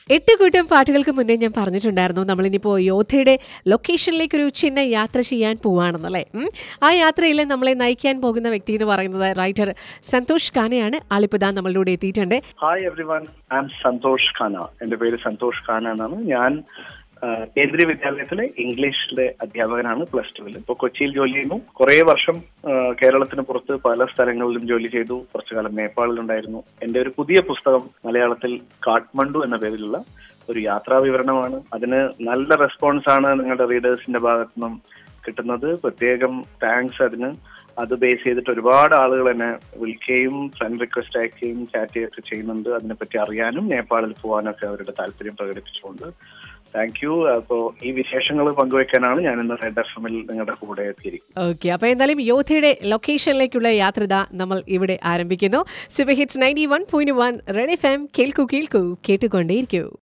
എട്ട് കൂട്ടം പാട്ടുകൾക്ക് മുന്നേ ഞാൻ പറഞ്ഞിട്ടുണ്ടായിരുന്നു നമ്മളിനിപ്പോൾ യോധയുടെ ലൊക്കേഷനിലേക്ക് ഒരു ചിന്ന യാത്ര ചെയ്യാൻ പോവാണെന്നല്ലേ ഉം. ആ യാത്രയിൽ നമ്മളെ നയിക്കാൻ പോകുന്ന വ്യക്തി എന്ന് പറയുന്നത് റൈറ്റർ സന്തോഷ് ഖാനയാണ് ആളിപ്പതാ നമ്മളുടെ കൂടെ എത്തിയിട്ടുണ്ട് hi everyone I'm Santhosh ഖാന എന്റെ പേര് സന്തോഷ് ഖാന എന്നാണ് ഞാൻ ആ, കേന്ദ്രീയ വിദ്യാലയത്തിലെ ഇംഗ്ലീഷിലെ അധ്യാപകനാണ് പ്ലസ് ടുവിൽ ഇപ്പോൾ കൊച്ചിയിൽ ജോലി ചെയ്യുന്നു കുറേ വർഷം ആ, കേരളത്തിന് പുറത്ത് പല സ്ഥലങ്ങളിലും ജോലി ചെയ്തു കുറച്ചു കാലം നേപ്പാളിലുണ്ടായിരുന്നു എന്റെ ഒരു പുതിയ പുസ്തകം മലയാളത്തിൽ കാഠ്മണ്ഡു എന്ന പേരിലുള്ള ഒരു യാത്രാ വിവരണമാണ് അതിന് നല്ല റെസ്പോൺസ് ആണ് നിങ്ങളുടെ റീഡേഴ്സിന്റെ ഭാഗത്തു നിന്നും കിട്ടുന്നത് പ്രത്യേകം താങ്ക്സ് അതിന് അത് ബേസ് ചെയ്തിട്ട് ഒരുപാട് ആളുകൾ എന്നെ വിളിക്കുകയും ഫ്രണ്ട് റിക്വസ്റ്റ് അയക്കുകയും ചാറ്റ് ചെയ്യുകയൊക്കെ ചെയ്യുന്നുണ്ട് അതിനെപ്പറ്റി അറിയാനും നേപ്പാളിൽ പോകാനൊക്കെ അവരുടെ താല്പര്യം പ്രകടിപ്പിച്ചുകൊണ്ട് താങ്ക് യു അപ്പോൾ ഈ വിശേഷങ്ങൾ പങ്കുവെക്കാനാണ് ഞാൻ ഇന്ന് റെഡ് എഫ് എമ്മിൽ നിങ്ങളുടെ കൂടെ എത്തിയിരിക്കുന്നത് ഓക്കെ അപ്പോൾ എന്തായാലും യോധയുടെ ലൊക്കേഷനിലേക്കുള്ള യാത്രത നമ്മൾ ഇവിടെ ആരംഭിക്കുന്നു super hits ninety one point one Red F M കേൾക്കൂ കേൾക്കൂ കേട്ടുകൊണ്ടേയിരിക്കൂ